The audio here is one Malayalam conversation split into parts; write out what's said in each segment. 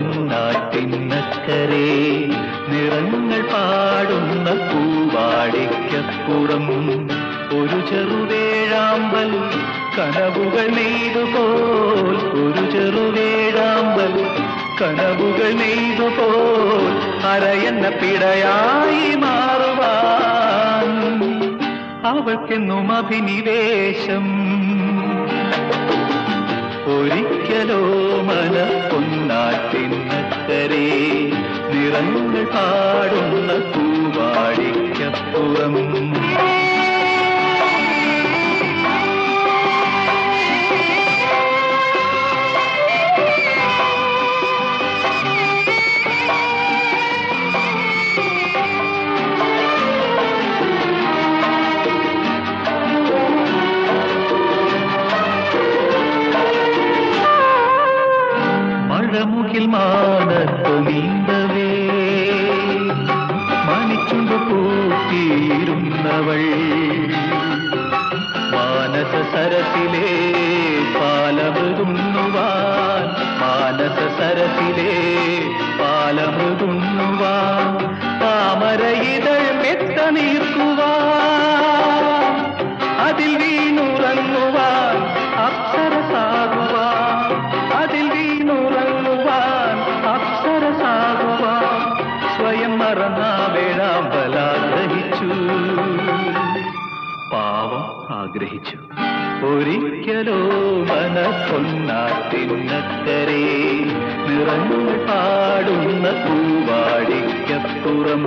പൊന്നാറ്റിന്നക്കരെ നിറങ്ങൾ പാടുന്ന പൂവാടിക്കപ്പുറം ഒരു ചെറുവേഴാമ്പൽ കനവുകൾ നെയ്തുപോൽ ഒരു ചെറുവേഴാമ്പൽ കനവുകൾ നെയ്തുപോൽ അരയെന്ന പിടയായി മാറുവാൻ അവൾക്കെന്നും അഭിനിവേശം ഒരിക്കലോ മന പൊന്നാറ്റിന്നക്കരെ നിറങ്ങൾ പാടുന്ന പൂവാടിക്കപ്പുറം മഴമുകിൽ മാനത്തു നീന്തവേ മണിച്ചുണ്ടു പൂട്ടിയിരുന്നവൾ മാനസ സരസിലെ പാലമൃതുന്നുവാൻ മാനസ സരസിലെ പാലമൃതുന്നുവാൻ താമര ഇതൾ മെത്ത നീർക്കുവാൻ അതിൽ വീണുറങ്ങുവാൻ അപ്സരസാകുവാൻ അതിൽ വീണുറങ്ങുവാൻ അപ്സരസാകുവാൻ സ്വയം മറന്ന വേഴാമ്പലാഗ്രഹിച്ചു പാവം ആഗ്രഹിച്ചു ഒരിക്കലോ മനസ്സൊന്നാത്തിന്നക്കരെ നിറങ്ങൾ പാടുന്ന പൂവാടിക്കപ്പുറം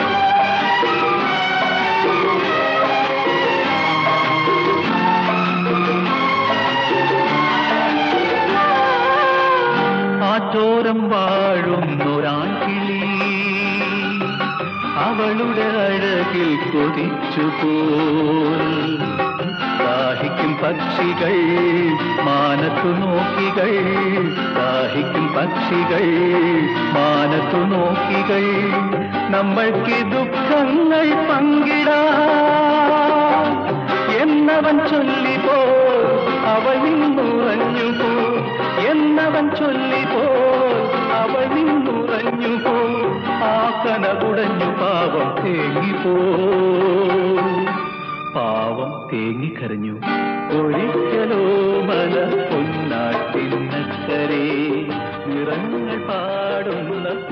ആറ്റോരം വാഴുന്നൊരാൺകിളി അവളുടെ അഴകിൽ കൊതിച്ചു പോൽ ദാഹിക്കും പക്ഷികൾ മാനത്തു നോക്കികൾ ദാഹിക്കും പക്ഷികൾ മാനത്തു നോക്കികൾ നമ്മൾക്ക് ദുഃഖങ്ങൾ പങ്കിടാം എന്നവൻ ചൊല്ലിപ്പോ അവൾ നിന്നുറഞ്ഞു പോ എന്നവൻ ചൊല്ലിപ്പോ അവൾ നിന്നുറഞ്ഞു പോ ആ കനകുടഞ്ഞു പാവം തേങ്ങിപ്പോ പാവം തേങ്ങിക്കരഞ്ഞു ഒരിക്കലോ മല പൊന്നാട്ടിന്നക്കരെ നിറങ്ങൾ പാടുന്ന